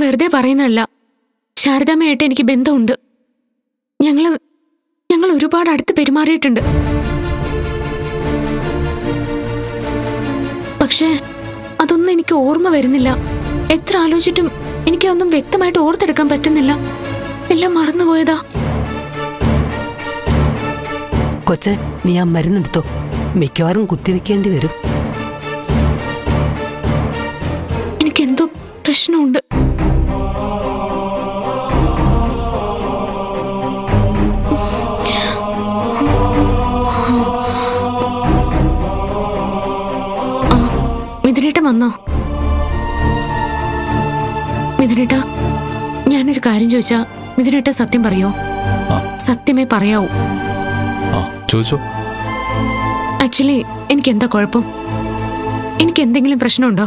വെറുതെ പറയുന്നതല്ല ശാരദാമ്മയായിട്ട് എനിക്ക് ബന്ധമുണ്ട് ഞങ്ങള് ഞങ്ങൾ ഒരുപാട് അടുത്ത് പെരുമാറിയിട്ടുണ്ട് പക്ഷേ അതൊന്നും എനിക്ക് ഓർമ്മ വരുന്നില്ല എത്ര ആലോചിച്ചിട്ടും എനിക്കൊന്നും വ്യക്തമായിട്ട് ഓർത്തെടുക്കാൻ പറ്റുന്നില്ല എല്ലാം മറന്നുപോയതാ കൊച്ച് നീ ആ മരുന്നെടുത്തോ മിക്കവാറും കുത്തിവെക്കേണ്ടി വരും എനിക്കെന്തോ പ്രശ്നമുണ്ട് ആ, മിഥുനേട്ടൻ വന്നോ മിഥുനേട്ട ഞാനൊരു കാര്യം ചോദിച്ചാ മിഥുനേട്ട സത്യം പറയോ ആ. സത്യമേ പറയാവൂ ആ ചോദിച്ചോ ആക്ച്വലി എനിക്ക് എന്താ കുഴപ്പം എനിക്ക് എന്തെങ്കിലും പ്രശ്നമുണ്ടോ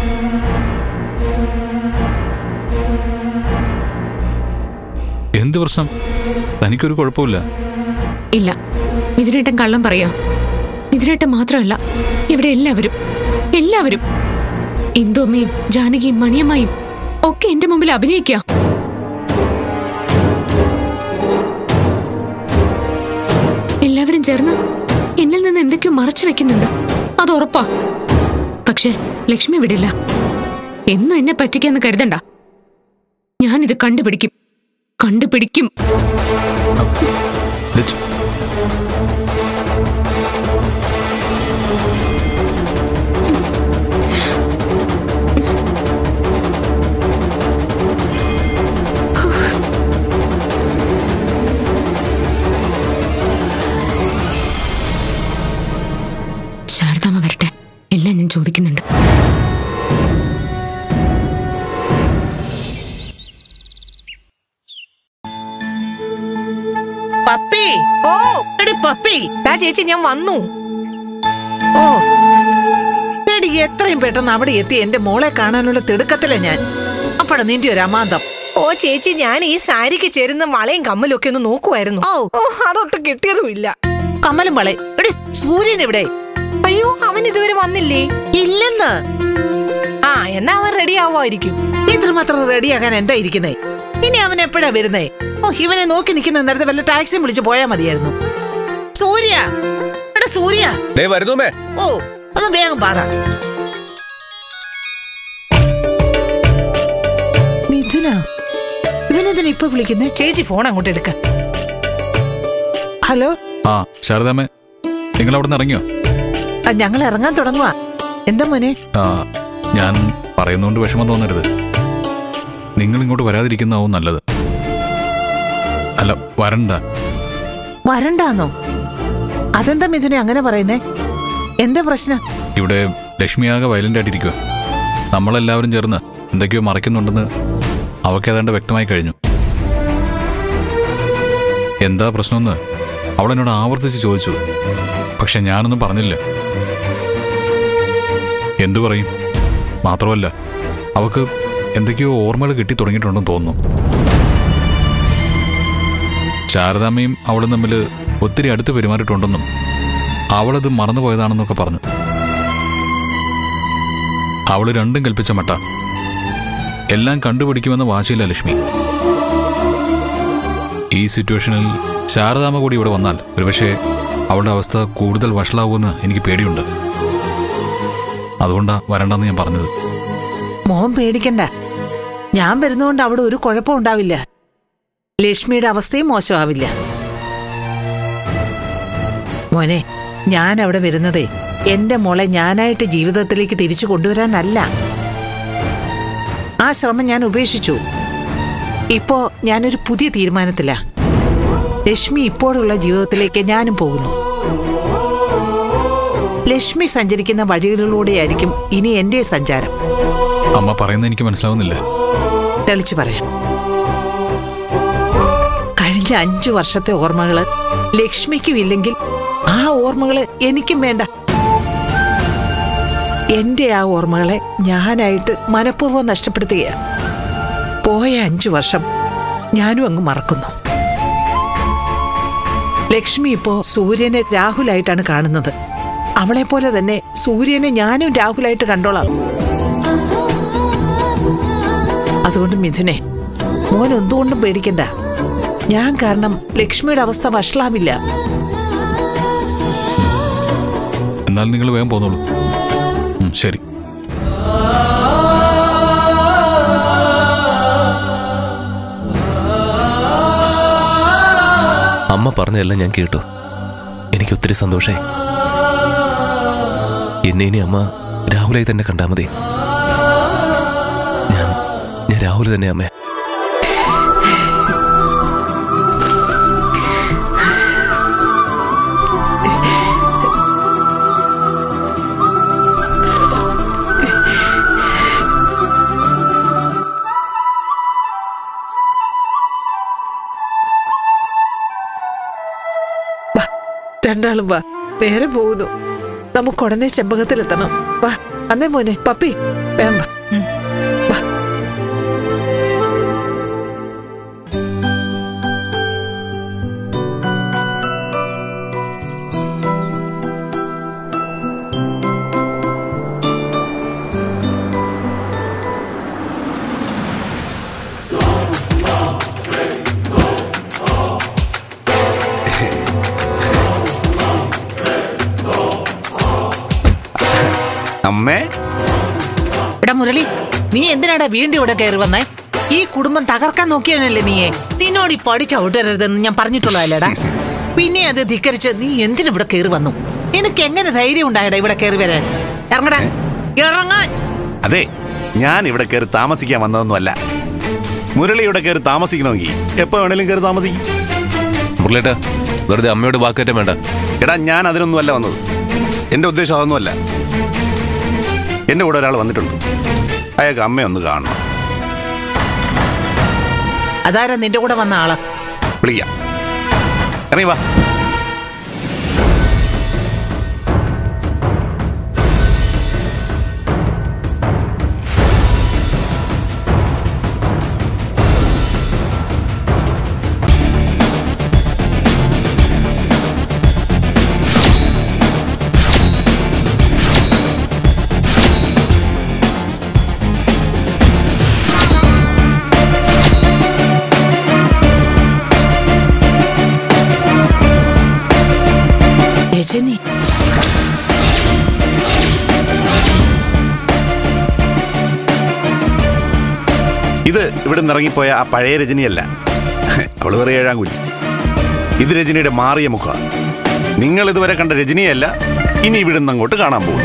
എന്ത് പ്രശ്നം തനിക്കൊരു കുഴപ്പമില്ല ഇല്ല മിഥുനേട്ടൻ കള്ളം പറയാ മിഥുനേട്ടൻ മാത്രമല്ല ഇവിടെ എല്ലാവരും എല്ലാവരും ഇന്ദുമ്മയും ജാനകിയും മണിയമ്മയും ഒക്കെ എന്റെ മുമ്പിൽ അഭിനയിക്ക എല്ലാവരും ചേർന്ന് എന്നിൽ നിന്ന് എന്തൊക്കെയോ മറച്ചു വെക്കുന്നുണ്ട് അത് ഉറപ്പാ പക്ഷേ ലക്ഷ്മി വിടില്ല എന്നും എന്നെ പറ്റിക്കാന്ന് കരുതണ്ട ഞാനിത് കണ്ടുപിടിക്കും കണ്ടുപിടിക്കും ലച്ചു ശാരദാമ്മ വരട്ടെ എല്ലാം ഞാൻ ചോദിക്കുന്നുണ്ട് പപ്പി ഓ എടി പപ്പി ദാ ചേച്ചി ഞാൻ വന്നു ഓ എടി എത്രയും പെട്ടെന്ന് അവിടെ എത്തി എന്റെ മോളെ കാണാനുള്ള തിടുക്കത്തില ഞാൻ അപ്പഴ നിന്റെ ഒരു അമാന്തം ഓ ചേച്ചി ഞാൻ ഈ സാരിക്ക് ചേരുന്ന വളയും കമ്മലും ഒക്കെ ഒന്ന് നോക്കുമായിരുന്നു ഓ. ഓ അതൊട്ട് കിട്ടിയതും ഇല്ല കമ്മലും വളെ എടി സൂര്യൻ എവിടെ അയ്യോ അവൻ ഇതുവരെ വന്നില്ലേ ഇല്ലെന്ന് ആ എന്നാ അവൻ റെഡി ആവുമായിരിക്കും ഇത്രമാത്രം റെഡിയാകാൻ എന്താ ഇരിക്കുന്നേ ഇനി അവൻ എപ്പോഴാ വരുന്നേ ഓ ഇവനെ നോക്കി നിൽക്കുന്ന നേരത്തെ വല്ല ടാക്സിയും വിളിച്ച് പോയാ മതിയായിരുന്നു സൂര്യ എടാ സൂര്യ ദേ വരുന്നുമേ ഓ അത് വേഗം പാടാ മിഥുന ഇവനെന്തിനാ ഇപ്പൊ വിളിക്കുന്നേ ചേച്ചി ഫോൺ അങ്ങോട്ട് എടുക്ക ഹലോ ആ ശാരദാമ്മേ നിങ്ങൾ അവിടെ നിന്ന് ഇറങ്ങിയോ ആ, ഞങ്ങൾ ഇറങ്ങാൻ തുടങ്ങുക എന്താ മോനെ ആ ഞാൻ പറയുന്നതുകൊണ്ട് വിഷമം തോന്നരുത് നിങ്ങൾ ഇങ്ങോട്ട് വരാതിരിക്കുന്നതാവും നല്ലത് അല്ല വരണ്ട വരണ്ടാന്നോ അതെന്താ മിഥുനെ അങ്ങനെ പറയുന്നേ എന്താ പ്രശ്നം ഇവിടെ ലക്ഷ്മിയാകെ വയലന്റ് ആയിട്ടിരിക്കുക നമ്മളെല്ലാവരും ചേർന്ന് എന്തൊക്കെയോ മറയ്ക്കുന്നുണ്ടെന്ന് അവൾക്ക് ഏതാണ്ട് വ്യക്തമായി കഴിഞ്ഞു എന്താ പ്രശ്നമെന്ന് അവൾ എന്നോട് ആവർത്തിച്ച് ചോദിച്ചു പക്ഷെ ഞാനൊന്നും പറഞ്ഞില്ല എന്തു പറയും മാത്രമല്ല അവൾക്ക് എന്തൊക്കെയോ ഓർമ്മകൾ കിട്ടി തുടങ്ങിയിട്ടുണ്ടെന്ന് തോന്നുന്നു ശാരദാമ്മയും അവളും തമ്മിൽ ഒത്തിരി അടുത്ത് പെരുമാറിയിട്ടുണ്ടെന്നും അവളത് മറന്നുപോയതാണെന്നൊക്കെ പറഞ്ഞു അവള് രണ്ടും കൽപ്പിച്ച മട്ട എല്ലാം കണ്ടുപിടിക്കുമെന്ന് വാശിയില്ല ലക്ഷ്മി ഈ സിറ്റുവേഷനിൽ ശാരദാമ്മ കൂടി ഇവിടെ വന്നാൽ ഒരുപക്ഷെ അവളുടെ അവസ്ഥ കൂടുതൽ വഷളാവുമെന്ന് എനിക്ക് പേടിയുണ്ട് അതുകൊണ്ടാ വരണ്ടെന്ന് ഞാൻ പറഞ്ഞത് മോൻ പേടിക്കണ്ട ഞാൻ വരുന്നതുകൊണ്ട് അവിടെ ഒരു കുഴപ്പം ഉണ്ടാവില്ല ലക്ഷ്മിയുടെ അവസ്ഥയും മോശമാവില്ല മോനെ ഞാൻ അവിടെ വരുന്നതേ എന്റെ മോളെ ഞാനായിട്ട് ജീവിതത്തിലേക്ക് തിരിച്ചു കൊണ്ടുവരാനല്ല ആ ശ്രമം ഞാൻ ഉപേക്ഷിച്ചു ഇപ്പോ ഞാനൊരു പുതിയ തീരുമാനത്തിലാ ലക്ഷ്മി ഇപ്പോഴുള്ള ജീവിതത്തിലേക്ക് ഞാനും പോകുന്നു ലക്ഷ്മി സഞ്ചരിക്കുന്ന വഴികളിലൂടെയായിരിക്കും ഇനി എന്റെ സഞ്ചാരം അമ്മ പറയുന്നത് എനിക്ക് മനസ്സിലാവുന്നില്ല തെളിച്ചു പറയാം കഴിഞ്ഞ അഞ്ചു വർഷത്തെ ഓർമ്മകള് ലക്ഷ്മിക്കും ഇല്ലെങ്കിൽ ആ ഓർമ്മകള് എനിക്കും വേണ്ട എന്റെ ആ ഓർമ്മകളെ ഞാനായിട്ട് മനഃപൂർവ്വം നഷ്ടപ്പെടുത്തുക പോയ അഞ്ചു വർഷം ഞാനും അങ്ങ് മറക്കുന്നു ലക്ഷ്മി ഇപ്പോ സൂര്യനെ രാഹുലായിട്ടാണ് കാണുന്നത് അവളെ പോലെ തന്നെ സൂര്യനെ ഞാനും രാഹുലായിട്ട് കണ്ടോളാം അതുകൊണ്ട് മിഥുനെ മോൻ എന്തുകൊണ്ടും പേടിക്കണ്ട ഞാൻ കാരണം ലക്ഷ്മിയുടെ അവസ്ഥ വഷളാവില്ല എന്നാൽ നിങ്ങൾ വേഗം പോന്നോളൂ ഉം, ശരി അമ്മ പറഞ്ഞതെല്ലാം ഞാൻ കേട്ടു എനിക്ക് ഒത്തിരി സന്തോഷമായി എന്നെ ഇനി അമ്മ രാഹുലായി തന്നെ കണ്ടാൽ മതി ഞാൻ ഞാൻ രാഹുൽ തന്നെ അമ്മേ വാ രണ്ടാളും വാ നേരെ പോകുന്നു നമുക്ക് ഉടനെ ചെമ്പകത്തിലെത്തണം വാ അന്നേ മോനെ പപ്പി വേം വാ വാ അമ്മേ എടാ മുരളി നീ എന്തിനാടാ വീണ്ടും ഇവിടെ കയറി വന്നേ ഈ കുടുംബം തകർക്കാൻ നോക്കിയാനല്ലേ നീയെ നിന്നോട് ഈ പടി ചവിട്ടരുതെന്ന് ഞാൻ പറഞ്ഞിട്ടുള്ളതല്ലേടാ പിന്നെ അത് ധിക്കരിച്ച് നീ എന്തിനു ഇവിടെ കയറി വന്നു നിനക്ക് എങ്ങനെ ധൈര്യം ഉണ്ടായടാ ഇവിടെ കയറി വരാൻ ഇറങ്ങടാ ഇറങ്ങാൻ അതെ ഞാൻ ഇവിടെ കയറി താമസിക്കാൻ വന്നതൊന്നുമല്ല മുരളി ഇവിടെ കയറി താമസിക്കണമെങ്കിൽ എപ്പോ വേണേലും കയറി താമസിക്കും മുരളേട്ടാ വെറുതെ അമ്മയോട് വാക്കേറ്റം വേണ്ട എടാ ഞാൻ അതിനൊന്നുമല്ല വന്നത് എന്റെ ഉദ്ദേശം അതൊന്നുമല്ല എന്റെ കൂടെ ഒരാൾ വന്നിട്ടുണ്ട് അയാൾക്ക് അമ്മയൊന്ന് കാണണം അതാരാ നിന്റെ കൂടെ വന്ന ആള് വിളിക്കാം ഇറങ്ങി വാ രജനി ഇത് ഇവിടെ നിന്ന് ഇറങ്ങിപ്പോയ ആ പഴയ രജനിയല്ല അവള് വേറെ ഏഴാം കുഞ്ഞി ഇത് രജനിയുടെ മാറിയ മുഖ നിങ്ങൾ ഇതുവരെ കണ്ട രജനിയല്ല ഇനി ഇവിടുന്ന് അങ്ങോട്ട് കാണാൻ പോകുന്നു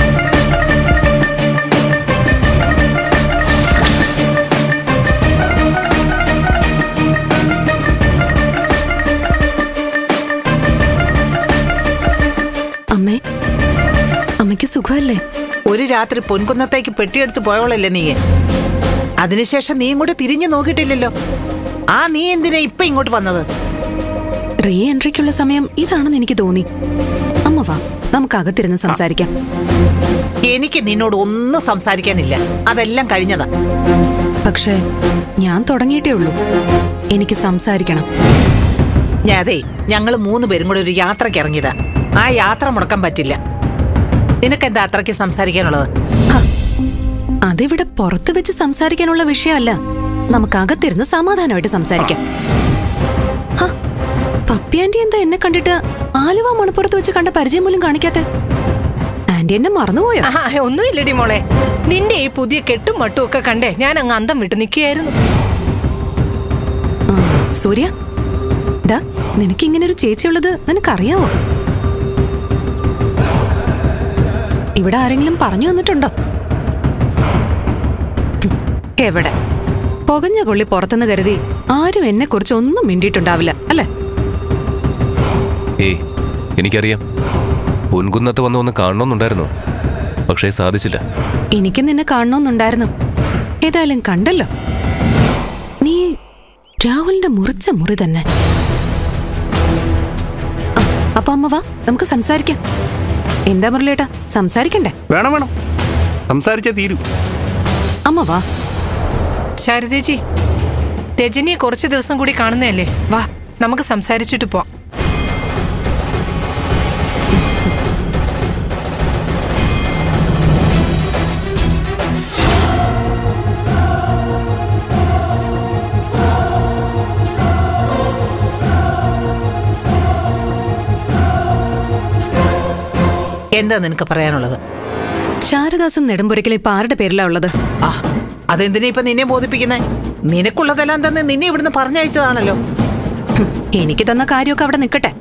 അമ്മേ അമ്മയ്ക്ക് സുഖമല്ലേ ഒരു രാത്രി പൊൻകുന്നത്തേക്ക് പെട്ടിയെടുത്ത് പോയവളല്ലേ നീ അതിനുശേഷം നീ ഇങ്ങോട്ട് തിരിഞ്ഞു നോക്കിയിട്ടില്ലല്ലോ ആ നീ എന്തിനാ ഇപ്പൊ ഇങ്ങോട്ട് വന്നത് റീ എൻട്രിക്കുള്ള സമയം ഇതാണെന്ന് എനിക്ക് തോന്നി അമ്മ വാ നമുക്ക് അകത്തിരുന്ന് സംസാരിക്കാം എനിക്ക് നിന്നോട് ഒന്നും സംസാരിക്കാനില്ല അതെല്ലാം കഴിഞ്ഞതാ പക്ഷേ ഞാൻ തുടങ്ങിയിട്ടേ ഉള്ളൂ എനിക്ക് സംസാരിക്കണം ഞാൻ അതെ ഞങ്ങൾ മൂന്ന് പേരും കൂടെ ഒരു യാത്രയ്ക്ക് ഇറങ്ങിയതാ ആ യാത്ര മുടക്കാൻ പറ്റില്ല നിനക്കെന്താ അത്രയ്ക്ക് സംസാരിക്കാനുള്ളത് ഹ, അതിവിടെ പുറത്ത് വെച്ച് സംസാരിക്കാനുള്ള വിഷയമല്ല നമുക്ക് അകത്തിരുന്ന് സമാധാനമായിട്ട് സംസാരിക്കാം ഹ, പപ്പി ആന്റി എന്താ എന്നെ കണ്ടിട്ട് ആലുവ മണപ്പുറത്ത് വെച്ച് കണ്ട പരിചയം പോലും കാണിക്കാത്തെ ആന്റി എന്നെ മറന്നുപോയോ ആ ഒന്നുമില്ലടി മോളെ നിന്റെ ഈ പുതിയ കെട്ടും മട്ടും ഒക്കെ കണ്ടേ ഞാൻ അങ്ങ് അന്തം വിട്ട് നിൽക്കുകയായിരുന്നു ആ, സൂര്യ ഡാ നിനക്ക് ഇങ്ങനെ ഒരു ചേച്ചിയുള്ളത് നിനക്കറിയാവോ ഇവിടെ ആരെങ്കിലും പറഞ്ഞു വന്നിട്ടുണ്ടോ ഹും, എവിടെ പുകഞ്ഞ കൊള്ളി പുറത്തുനിന്ന് കരുതി ആരും എന്നെ കുറിച്ച് ഒന്നും മിണ്ടിയിട്ടുണ്ടാവില്ല അല്ലേ ഏയ് എനിക്കറിയാം പൊൻകുന്നത്ത് വന്ന് ഒന്ന് കാണണമെന്നുണ്ടായിരുന്നു പക്ഷേ സാധിച്ചില്ല എനിക്ക് നിന്നെ കാണണമെന്നുണ്ടായിരുന്നു ഏതായാലും കണ്ടല്ലോ നീ രാഹുലിന്റെ മുറിച്ച മുറി തന്നെ ആ, അപ്പൊ അമ്മ വാ നമുക്ക് സംസാരിക്കാം എന്താ മുരളിയേട്ടാ സംസാരിക്കണ്ടേ വേണം വേണം സംസാരിച്ചേ തീരൂ അമ്മ വാ ശാരദേജി രജനിയെ കുറച്ച് ദിവസം കൂടി കാണുന്നതല്ലേ വാ നമുക്ക് സംസാരിച്ചിട്ട് പോവാം എന്താ നിനക്ക് പറയാനുള്ളത് ശാരദാസും നെടുമ്പുരയ്ക്കൽ ഇപ്പൊ ആരുടെ പേരിലാ ഉള്ളത് ആ അതെന്തിനാ ഇപ്പൊ നിന്നെ ബോധിപ്പിക്കുന്നേ നിനക്കുള്ളതെല്ലാം തന്നെ നിന്നെ ഇവിടുന്ന് പറഞ്ഞയച്ചതാണല്ലോ ഹും, എനിക്ക് തന്ന കാര്യമൊക്കെ അവിടെ നിൽക്കട്ടെ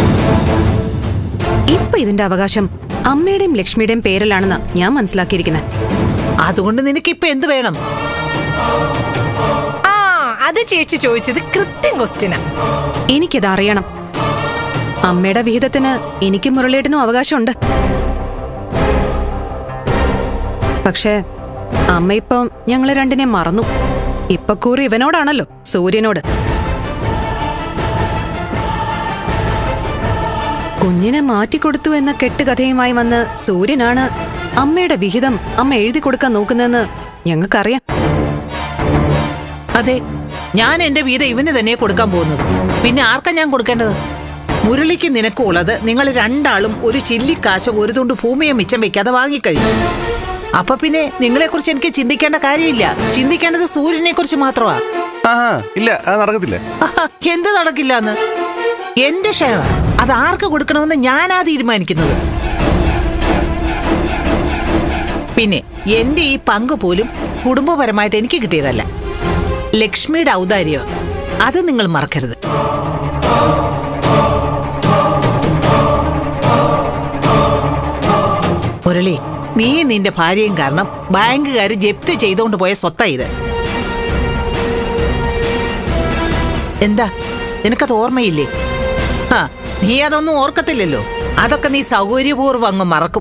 ഇപ്പൊ ഇതിന്റെ അവകാശം അമ്മയുടെയും ലക്ഷ്മിയുടെയും പേരിലാണെന്ന് ഞാൻ മനസ്സിലാക്കിയിരിക്കുന്നത് അതുകൊണ്ട് നിനക്ക് ഇപ്പൊ എന്ത് വേണം ആ അത് ചേച്ചി ചോദിച്ചത് കൃത്യം ക്വസ്റ്റ്യനാ എനിക്കത് അറിയണം അമ്മയുടെ വിഹിതത്തിന് എനിക്കും മുരളിയേട്ടനും അവകാശമുണ്ട് പക്ഷേ അമ്മ ഇപ്പം ഞങ്ങളെ രണ്ടിനെ മറന്നു ഇപ്പൊ കൂറി ഇവനോടാണല്ലോ സൂര്യനോട് കുഞ്ഞിനെ മാറ്റിക്കൊടുത്തു എന്ന കെട്ടുകഥയുമായി വന്ന് സൂര്യനാണ് അമ്മയുടെ വിഹിതം അമ്മ എഴുതി കൊടുക്കാൻ നോക്കുന്നതെന്ന് ഞങ്ങൾക്കറിയാം അതെ ഞാൻ എന്റെ വീതം ഇവന് തന്നെ കൊടുക്കാൻ പോകുന്നത് പിന്നെ ആർക്കാ ഞാൻ കൊടുക്കേണ്ടത് മുരളിക്ക് നിനക്കുള്ളത് നിങ്ങൾ രണ്ടാളും ഒരു ചില്ലിക്കാശ് ഒരു തുണ്ട് ഭൂമിയെ മിച്ചം വെക്കാതെ വാങ്ങിക്കഴിഞ്ഞു അപ്പൊ പിന്നെ നിങ്ങളെക്കുറിച്ച് എനിക്ക് ചിന്തിക്കേണ്ട കാര്യമില്ല ചിന്തിക്കേണ്ടത് സൂര്യനെ കുറിച്ച് മാത്രമാ ആ ഇല്ല അത് നടക്കത്തില്ല ആഹാ, എന്ത് നടക്കില്ലാന്ന് എന്റെ ഷെയർ അത് ആർക്ക് കൊടുക്കണമെന്ന് ഞാനാ തീരുമാനിക്കുന്നത് പിന്നെ എന്റെ ഈ പങ്ക് പോലും കുടുംബപരമായിട്ട് എനിക്ക് കിട്ടിയതല്ല ലക്ഷ്മിയുടെ ഔദാര്യം അത് നിങ്ങൾ മറക്കരുത് മുരളി നീ നിന്റെ ഭാര്യയും കാരണം ബാങ്കുകാർ ജപ്തി ചെയ്തുകൊണ്ട് പോയ സ്വത്താ ഇത് എന്താ നിനക്കത് ഓർമ്മയില്ലേ ആ നീ അതൊന്നും ഓർക്കത്തില്ലല്ലോ അതൊക്കെ നീ സൗകര്യപൂർവ്വം അങ്ങ് മറക്കും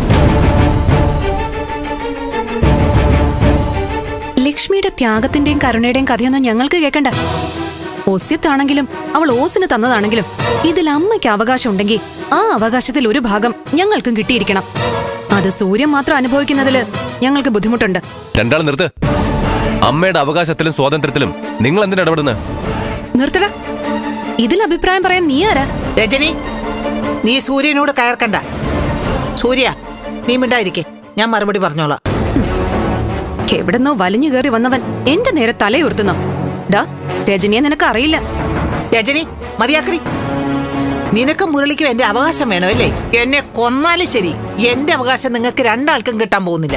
ലക്ഷ്മിയുടെ ത്യാഗത്തിന്റെയും കരുണയുടെയും കഥയൊന്നും ഞങ്ങൾക്ക് കേൾക്കണ്ട ഒസ്യത്താണെങ്കിലും അവൾ ഓസിന് തന്നതാണെങ്കിലും ഇതിൽ അമ്മയ്ക്ക് അവകാശം ഉണ്ടെങ്കിൽ ആ അവകാശത്തിൽ ഒരു ഭാഗം ഞങ്ങൾക്കും കിട്ടിയിരിക്കണം അത് സൂര്യൻ മാത്രം അനുഭവിക്കുന്നതിൽ ഞങ്ങൾക്ക് ബുദ്ധിമുട്ടുണ്ട് രണ്ടാൾ നിർത്ത് അമ്മയുടെ അവകാശത്തിലും സ്വാതന്ത്ര്യത്തിലും നിങ്ങൾ എന്തിനാ ഇടപെടുന്നത് നിർത്തട ഇതിൽ അഭിപ്രായം പറയാൻ നീ ആരാ രജനി നീ സൂര്യനോട് കയർക്കണ്ട സൂര്യ നീ മിണ്ടായിരിക്കെ ഞാൻ മറുപടി പറഞ്ഞോളാം എവിടെന്നോ വലിഞ്ഞു കയറി വന്നവൻ എന്റെ നേരെ തലയുർത്തുന്നോ ഡാ രജനിയെ നിനക്ക് അറിയില്ല രജനി മതിയാക്കടി നിനക്കും മുരളിക്കും എന്റെ അവകാശം വേണം അല്ലേ എന്നെ കൊന്നാലും ശരി എന്റെ അവകാശം നിങ്ങൾക്ക് രണ്ടാൾക്കും കിട്ടാൻ പോകുന്നില്ല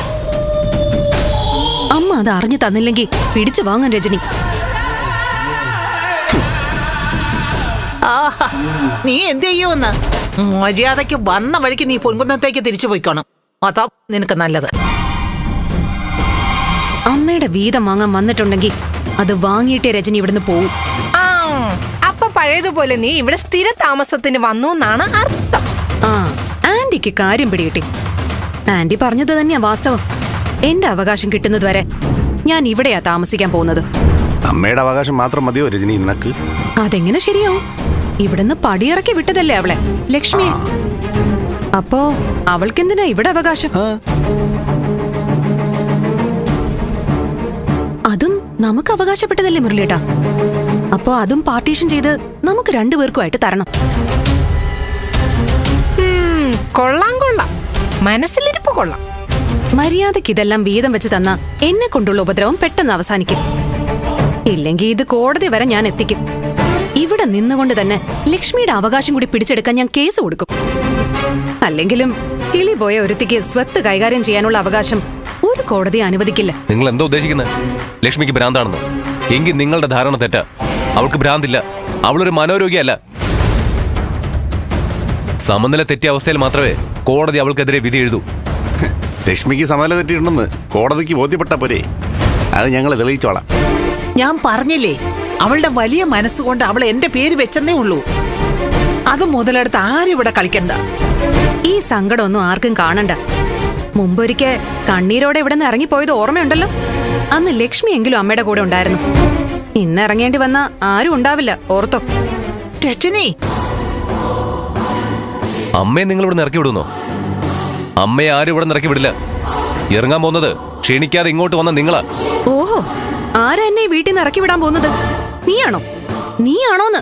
അമ്മ അത് അറിഞ്ഞു തന്നില്ലെങ്കിൽ പിടിച്ചു വാങ്ങും രജനി ആഹാ നീ എന്ത് ചെയ്യുമെന്ന് മര്യാദയ്ക്ക് വന്ന വഴിക്ക് നീ പൊൻകുന്നത്തേക്ക് തിരിച്ചു പോയിക്കോണം അതാ നിനക്ക് നല്ലത് അമ്മയുടെ വീതം വാങ്ങാൻ വന്നിട്ടുണ്ടെങ്കിൽ അത് വാങ്ങിയിട്ടേ രജനി ഇവിടുന്ന് പോവും ആ അപ്പൊ പഴയതുപോലെ നീ ഇവിടെ സ്ഥിര താമസത്തിന് വന്നു എന്നാണ് അർത്ഥം ആ ആന്റിക്ക് കാര്യം പിടികിട്ടി ആന്റി പറഞ്ഞത് തന്നെയാ വാസ്തവം എന്റെ അവകാശം കിട്ടുന്നതുവരെ ഞാൻ ഇവിടെയാ താമസിക്കാൻ പോകുന്നത് അമ്മയുടെ അവകാശം മാത്രം മതിയോ രജനി നിനക്ക് അതെങ്ങനെ ശരിയാവും ഇവിടുന്ന് പടിയിറക്കി വിട്ടതല്ലേ അവളെ ലക്ഷ്മിയെ അപ്പോ അവൾക്കെന്തിനാ ഇവിടെ അവകാശം അതും നമുക്ക് അവകാശപ്പെട്ടതല്ലേ മുരളിയേട്ടാ അപ്പോ അതും പാർട്ടീഷൻ ചെയ്ത് നമുക്ക് രണ്ടുപേർക്കുമായിട്ട് തരണം ഉം, കൊള്ളാം കൊള്ളാം മനസ്സിലിരിപ്പ് കൊള്ളാം മര്യാദയ്ക്ക് ഇതെല്ലാം വീതം വെച്ച് തന്ന എന്നെ കൊണ്ടുള്ള ഉപദ്രവം പെട്ടെന്ന് അവസാനിക്കും ഇല്ലെങ്കിൽ ഇത് കോടതി വരെ ഞാൻ എത്തിക്കും ഇവിടെ നിന്നുകൊണ്ട് തന്നെ ലക്ഷ്മിയുടെ അവകാശം കൂടി പിടിച്ചെടുക്കാൻ ഞാൻ കേസ് കൊടുക്കും അല്ലെങ്കിലും കിളി പോയ ഒരുത്തിക്ക് സ്വത്ത് കൈകാര്യം ചെയ്യാനുള്ള അവകാശം ഒരു കോടതി അനുവദിക്കില്ല നിങ്ങൾ എന്താ ഉദ്ദേശിക്കുന്നത് ലക്ഷ്മിക്ക് ഭ്രാന്താണെന്നോ എങ്കിൽ നിങ്ങളുടെ ധാരണ തെറ്റാ അവൾക്ക് ഭ്രാന്തില്ല അവളൊരു മനോരോഗിയല്ല സമനില തെറ്റിയ അവസ്ഥയിൽ മാത്രമേ കോടതി അവൾക്കെതിരെ വിധി എഴുതൂ ലക്ഷ്മിക്ക് സമനില തെറ്റിയിട്ടുണ്ടെന്ന് കോടതിക്ക് ബോധ്യപ്പെട്ട പോരെ അത് ഞങ്ങൾ തെളിയിച്ചോളാം ഞാൻ പറഞ്ഞില്ലേ അവളുടെ വലിയ മനസ്സുകൊണ്ട് അവൾ എന്റെ പേര് വെച്ചെന്നേ ഉള്ളൂ അത് മുതലെടുത്ത് ആരും ഇവിടെ കളിക്കണ്ട ഈ സങ്കടമൊന്നും ആർക്കും കാണണ്ട മുമ്പൊരിക്കെ കണ്ണീരോടെ ഇവിടെ നിന്ന് ഇറങ്ങിപ്പോയത് ഓർമ്മയുണ്ടല്ലോ അന്ന് ലക്ഷ്മി എങ്കിലും അമ്മയുടെ കൂടെ ഉണ്ടായിരുന്നു ഇന്ന് ഇറങ്ങേണ്ടി വന്ന ആരും ഉണ്ടാവില്ല ഓർത്തോ രജനി അമ്മയെ നിങ്ങൾ ഇവിടെ ഇറക്കി വിടുന്നോ അമ്മയെ ആരും ഇവിടെ ഇറക്കി വിടില്ല ഇറങ്ങാൻ പോകുന്നത് ക്ഷണിക്കാതെ ഇങ്ങോട്ട് വന്ന നിങ്ങളാ ഓഹോ ആരാ എന്നെ ഈ വീട്ടിൽ നിന്ന് ഇറക്കി വിടാൻ പോകുന്നത് നീയാണോ നീയാണോന്ന്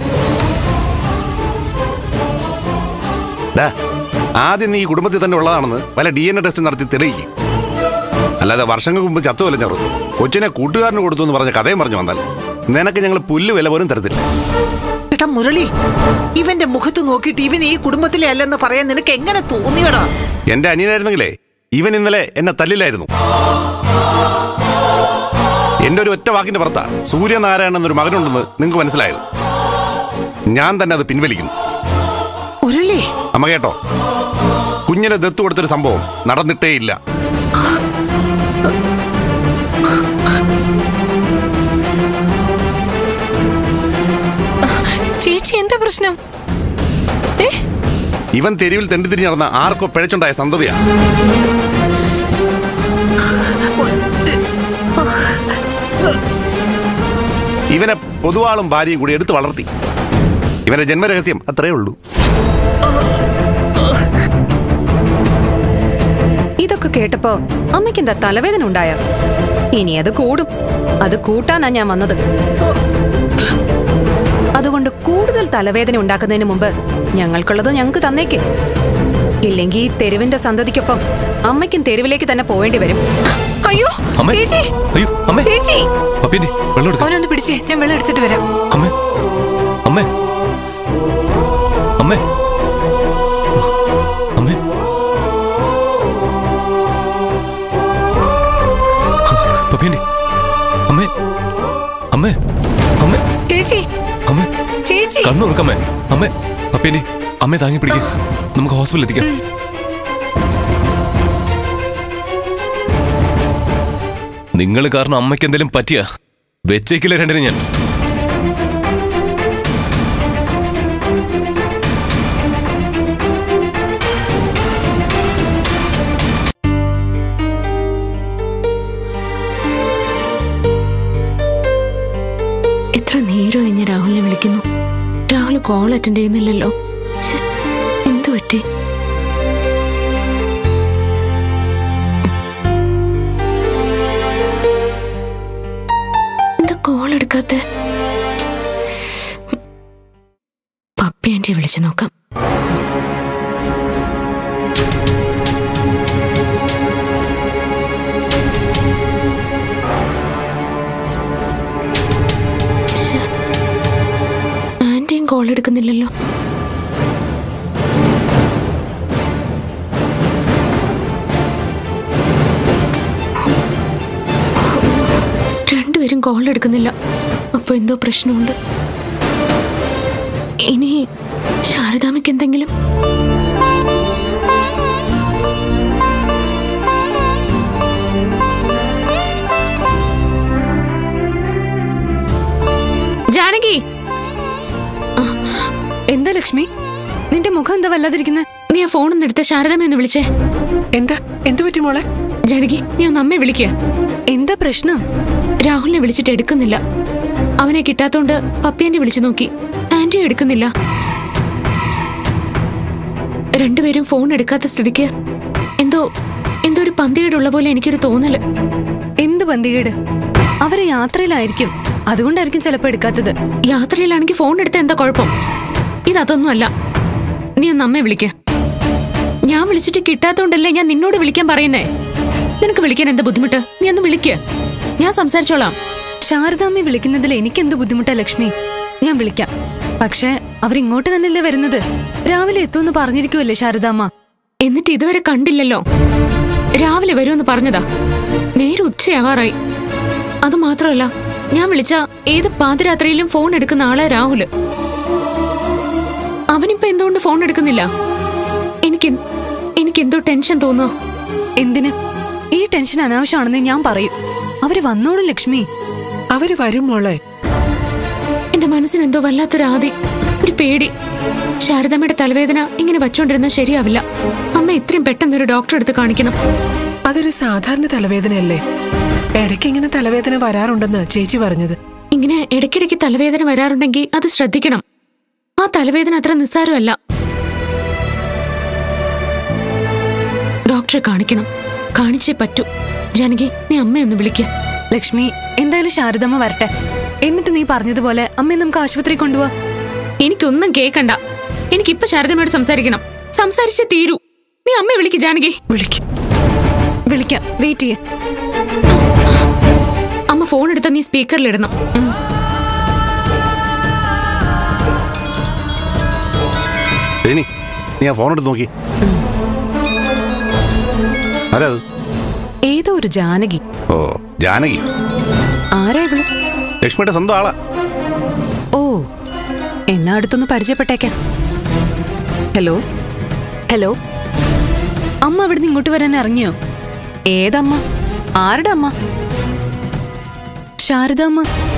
ഡാ ആദ്യം നീ ഈ കുടുംബത്തിൽ തന്നെ ഉള്ളതാണെന്ന് വല്ല ഡി എൻ എ ടെസ്റ്റ് നടത്തി തെളിയിക്കും അല്ലാതെ വർഷങ്ങൾക്ക് മുമ്പ് ചത്തു വലഞ്ഞറു കൊച്ചിനെ കൂട്ടുകാരന് കൊടുത്തു എന്ന് പറഞ്ഞ കഥയും പറഞ്ഞു വന്നാൽ നിനക്ക് ഞങ്ങൾ പുല്ല് വില പോലും തരത്തില്ല എടാ എടാ മുരളി ഇവന്റെ മുഖത്ത് നോക്കിയിട്ട് ഇവൻ ഈ കുടുംബത്തിലെ അല്ലെന്ന് പറയാൻ നിനക്ക് എങ്ങനെ തോന്നിയടാ എന്റെ അനിയനായിരുന്നെങ്കിലേ ഇവൻ ഇന്നലെ എന്നെ തല്ലില്ലായിരുന്നു എന്റെ ഒരു ഒറ്റ വാക്കിന്റെ പുറത്താ സൂര്യനാരായണൻ എന്നൊരു മകനുണ്ടെന്ന് നിങ്ങൾക്ക് മനസ്സിലായത് ഞാൻ തന്നെ അത് പിൻവലിക്കുന്നു മുരളി അമ്മ കേട്ടോ കുഞ്ഞിനെ ദത്തു കൊടുത്തൊരു സംഭവം നടന്നിട്ടേയില്ല ചേച്ചി എന്താ പ്രശ്നം ഏ ഇവൻ തെരുവിൽ തെണ്ടിത്തിരിഞ്ഞ് നടന്ന ആർക്കോ പിഴച്ചുണ്ടായ സന്തതിയാ ഇവനെ പൊതുവാളും ഭാര്യയും കൂടി എടുത്തു വളർത്തി ഇവന്റെ ജന്മരഹസ്യം അത്രേ ഉള്ളൂ ഇതൊക്കെ കേട്ടപ്പോ അമ്മയ്ക്കെന്താ തലവേദന ഉണ്ടായ ഇനി അത് കൂടും അത് കൂട്ടാനാ ഞാൻ വന്നത് അതുകൊണ്ട് കൂടുതൽ തലവേദന ഉണ്ടാക്കുന്നതിന് മുമ്പ് ഞങ്ങൾക്കുള്ളത് ഞങ്ങൾക്ക് തന്നേക്ക് ഇല്ലെങ്കിൽ ഈ തെരുവിന്റെ സന്തതിക്കൊപ്പം അമ്മയ്ക്കും തെരുവിലേക്ക് തന്നെ പോവേണ്ടി വരും അയ്യോ അമ്മേ ചേച്ചി അയ്യോ അമ്മേ ചേച്ചി പപ്പിന്റെ വെള്ളം എടുക്ക അവനൊന്ന് പിടിച്ചേ ഞാൻ വെള്ളം എടുത്തിട്ട് വരാം അമ്മേ അമ്മേ അമ്മേ അമ്മേ പപ്പിന്റെ അമ്മേ അമ്മേ അമ്മേ ചേച്ചി അമ്മേ ചേച്ചി കണ്ണുറക്കമ്മേ അമ്മേ പപ്പിന്റെ അമ്മേ താങ്ങി പിടിക്കും നമുക്ക് ഹോസ്പിറ്റലിൽ എത്തിക്കാം നിങ്ങൾ കാരണം അമ്മയ്ക്ക് എന്തെങ്കിലും പറ്റിയ വെച്ചേക്കില്ല രണ്ടിനും ഞാൻ എത്ര നേരമായി ഞാൻ രാഹുലിനെ വിളിക്കുന്നു രാഹുൽ കോൾ അറ്റൻഡ് ചെയ്യുന്നില്ലല്ലോ ശ്ശെ, എന്ത് പറ്റി എന്താ കോൾ എടുക്കാത്ത പപ്പി ആൻറ്റി വിളിച്ചു നോക്കാം ശ്ശെ, ആൻറ്റിയും കോൾ എടുക്കുന്നില്ലല്ലോ രണ്ടുപേരും കോൾ എടുക്കുന്നില്ല അപ്പൊ എന്തോ പ്രശ്നമുണ്ട് ഇനി ശാരദാമ്മയ്ക്ക് എന്തെങ്കിലും ജാനകി എന്താ ലക്ഷ്മി നിന്റെ മുഖം എന്താ വല്ലാതിരിക്കുന്നത് നീ ആ ഫോണൊന്ന് എടുത്ത ശാരദാമ്മ ഒന്ന് വിളിച്ചേ എന്താ എന്ത് പറ്റി മോളെ ജാനകി നീ ഒന്ന് അമ്മയെ വിളിക്കുക എന്താ പ്രശ്നം രാഹുലിനെ വിളിച്ചിട്ട് എടുക്കുന്നില്ല അവനെ കിട്ടാത്തോണ്ട് പപ്പിയാൻറ്റി വിളിച്ചു നോക്കി ആന്റി എടുക്കുന്നില്ല രണ്ടുപേരും ഫോൺ എടുക്കാത്ത സ്ഥിതിക്ക് എന്തോ എന്തോ ഒരു പന്തികേടുള്ള പോലെ എനിക്കൊരു തോന്നല് എന്ത് പന്തികേട് അവര് യാത്രയിലായിരിക്കും അതുകൊണ്ടായിരിക്കും ചിലപ്പോ എടുക്കാത്തത് യാത്രയിലാണെങ്കിൽ ഫോൺ എടുത്ത എന്താ കുഴപ്പം ഇതൊന്നുമല്ല നീ ഒന്ന് അമ്മയെ വിളിക്ക ഞാൻ വിളിച്ചിട്ട് കിട്ടാത്തോണ്ടല്ലേ ഞാൻ നിന്നോട് വിളിക്കാൻ പറയുന്നേ നിനക്ക് വിളിക്കാൻ എന്താ ബുദ്ധിമുട്ട് നീ ഒന്ന് വിളിക്ക ഞാൻ സംസാരിച്ചോളാം ശാരദാമ്മ വിളിക്കുന്നതിൽ എനിക്കെന്ത് ബുദ്ധിമുട്ടാ ലക്ഷ്മി ഞാൻ വിളിക്കാം പക്ഷേ അവരിങ്ങോട്ട് തന്നെയല്ലേ വരുന്നത് രാവിലെ എത്തുമെന്ന് പറഞ്ഞിരിക്കുമല്ലേ ശാരദാമ്മ എന്നിട്ട് ഇതുവരെ കണ്ടില്ലല്ലോ രാവിലെ വരുമെന്ന് പറഞ്ഞതാ നേരെ ഉച്ചയാവാറായി അത് മാത്രമല്ല ഞാൻ വിളിച്ച ഏത് പാതിരാത്രിയിലും ഫോൺ എടുക്കുന്ന ആളെ രാഹുല് അവനിപ്പോ എന്തുകൊണ്ട് ഫോൺ എടുക്കുന്നില്ല എനിക്ക് എനിക്ക് എന്തോ ടെൻഷൻ തോന്നുക എന്തിന് ഈ ടെൻഷൻ അനാവശ്യമാണെന്ന് ഞാൻ പറയും അവര് വന്നോളും ലക്ഷ്മി അവര് വരും മോളെ എന്റെ മനസ്സിന് എന്തോ വല്ലാത്തൊരു ആദി ഒരു പേടി ശാരദമ്മയുടെ തലവേദന ഇങ്ങനെ വച്ചോണ്ടിരുന്നാൽ ശരിയാവില്ല അമ്മ ഇത്രയും പെട്ടെന്ന് ഒരു ഡോക്ടറെ അടുത്ത് കാണിക്കണം അതൊരു സാധാരണ തലവേദനയല്ലേ ഇടയ്ക്ക് ഇങ്ങനെ തലവേദന വരാറുണ്ടെന്ന് ചേച്ചി പറഞ്ഞത് ഇങ്ങനെ ഇടയ്ക്കിടയ്ക്ക് തലവേദന വരാറുണ്ടെങ്കിൽ അത് ശ്രദ്ധിക്കണം ആ തലവേദന അത്ര നിസ്സാരമല്ല ഡോക്ടറെ കാണിക്കണം കാണിച്ചേ പറ്റൂ ജാനകി നീ അമ്മയൊന്ന് വിളിക്ക ലക്ഷ്മി എന്തായാലും ശാരദമ്മ വരട്ടെ എന്നിട്ട് നീ പറഞ്ഞതുപോലെ അമ്മയെ നമുക്ക് ആശുപത്രി കൊണ്ടുപോവാ എനിക്കൊന്നും കേക്കണ്ട എനിക്കിപ്പൊ ശാരദമ്മയോട് സംസാരിക്കണം സംസാരിച്ചേ തീരൂ നീ അമ്മയെ വിളിക്ക് ജാനകി വിളിക്കും വിളിക്കാം വെയിറ്റ് ചെയ്യേ അമ്മ ഫോൺ എടുത്താ നീ സ്പീക്കറിലിടണം ഉം. നീ ആ ഫോൺ എടുത്ത് നോക്കി ആരാ അത് ഏതോ ഒരു ജാനകി ഓ ജാനകി ആരാ ഇവള് ലക്ഷ്മിയുടെ സ്വന്തം ആളാ ഓ എന്നാ അടുത്തൊന്ന് പരിചയപ്പെട്ടേക്കാം ഹലോ ഹലോ അമ്മ അവിടുന്ന് ഇങ്ങോട്ട് വരാൻ ഇറങ്ങിയോ ഏതമ്മ ആരുടെ അമ്മ ശാരദ അമ്മ